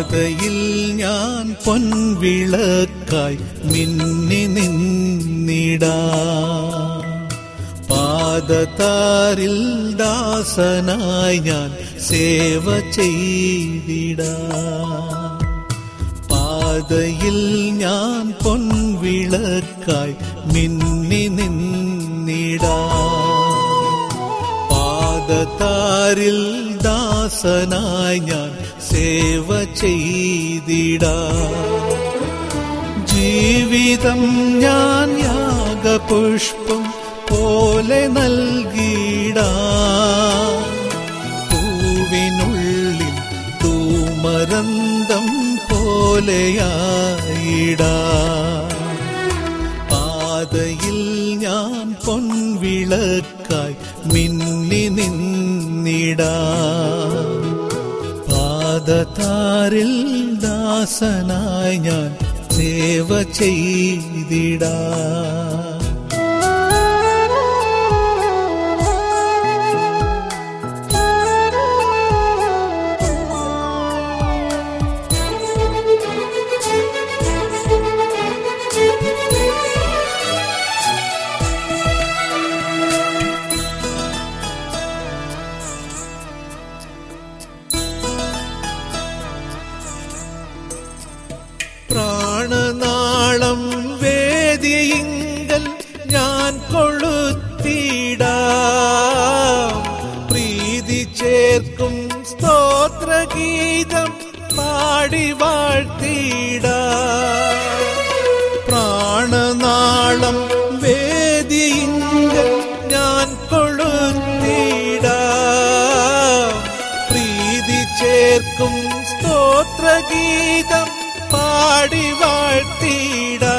പാതയിൽ ഞാൻ പൊൻവിളക്കായി മിന്നി നിന്നിടാ പാദതാരിൽ ദാസനായി ഞാൻ സേവ ചെയ്തിടാ പാതയിൽ ഞാൻ പൊൻവിളക്കായി മിന്നി നിന്നിടാ പാദതാരിൽ ദാസനായി ഞാൻ സേവ ചെയ്തിടാ ജീവിതം ഞാൻ യാഗപുഷ്പം പോലെ നൽകിടാ പൂവിനുള്ളിൽ തൂമരന്തം പോലെയായിടാ പാതയിൽ ഞാൻ പൊൻവിളക്കായി മിന്നി നിന്നിടാ പാദതാരിൽ ദാസനായി ഞാൻ സേവ ചെയ്തിടാ പ്രാണനാളം വേദിയിങ്കൽ ഞാൻ കൊളുത്തിടാ പ്രീതി ചേർക്കും സ്തോത്രഗീതം പാടി വാഴ്ത്തിടാ പ്രാണനാളം വേദിയിങ്കൽ ഞാൻ കൊളുത്തിടാ പ്രീതി ചേർക്കും സ്തോത്രഗീതം പാടി വാഴ്ത്തിടാ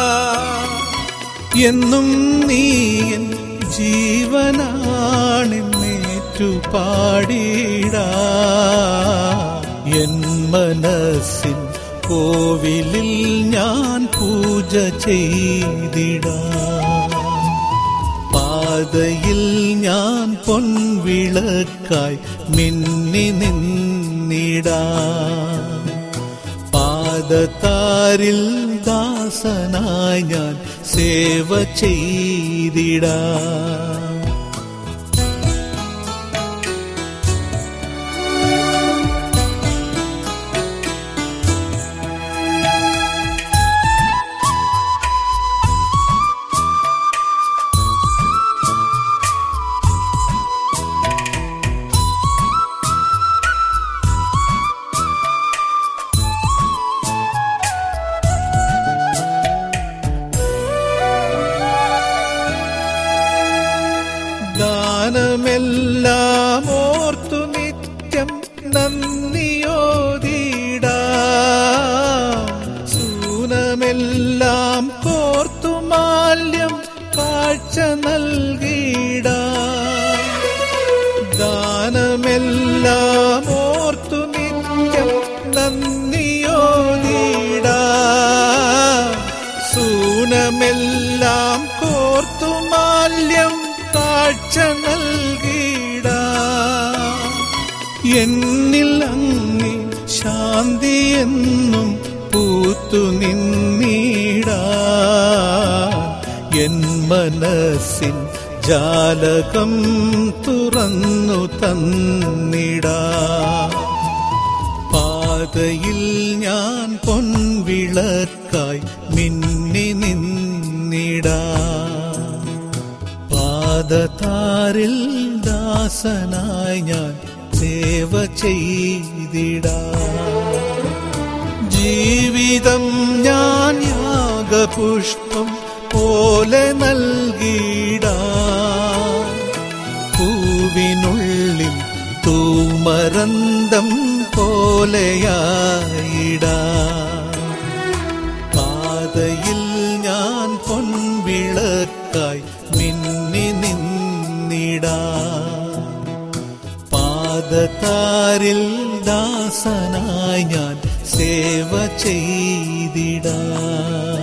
എന്നും നീയൻ ജീവനാണെന്നേറ്റു പാടിടാ എൻ മനസ്സിൻ കോവിലിൽ ഞാൻ പൂജ ചെയ്തിടാ പാതയിൽ ഞാൻ പൊൻവിളക്കായി മിന്നി നിന്നിടാ പാദത്താരിൽ ദാസനായി ഞാൻ സേവ ചെയ്തിടാ ദാനമെല്ലാം ഓർത്തു നിത്യം നന്ദിയോതിടാ സൂനമെല്ലാം കോർത്തു മാല്യം കാഴ്ച നൽകിടാ ദാനമെല്ലാം ഓർത്തു നിത്യം നന്ദിയോതിടാ സൂനമെല്ലാം കോർത്തു മാല്യം കാഴ്ച നൽകിടാ എന്നിൽ അങ്ങി ശാന്തി എന്നും പൂത്തു നിന്നിടാ എൻ മനസ്സിൻ ജാലകം തുറന്നു തന്നിടാ പാതയിൽ ഞാൻ പൊൻവിളക്കായി മിന്നി നിന്നിടാ പാദതാരിൽ ദാസനായി ഞാൻ സേവ ചെയ്തിടാ ജീവിതം ഞാൻ യാഗപുഷ്പം പോലെ നൽകിടാ പൂവിനുള്ളിൽ തൂമരന്തം പോലെയായിടാ പാതയിൽ ഞാൻ പൊൻവിളക്കായി മിന്നി നിന്നിടാ പാദതാരിൽ ദാസനായി ഞാൻ സേവ ചെയ്തിടാ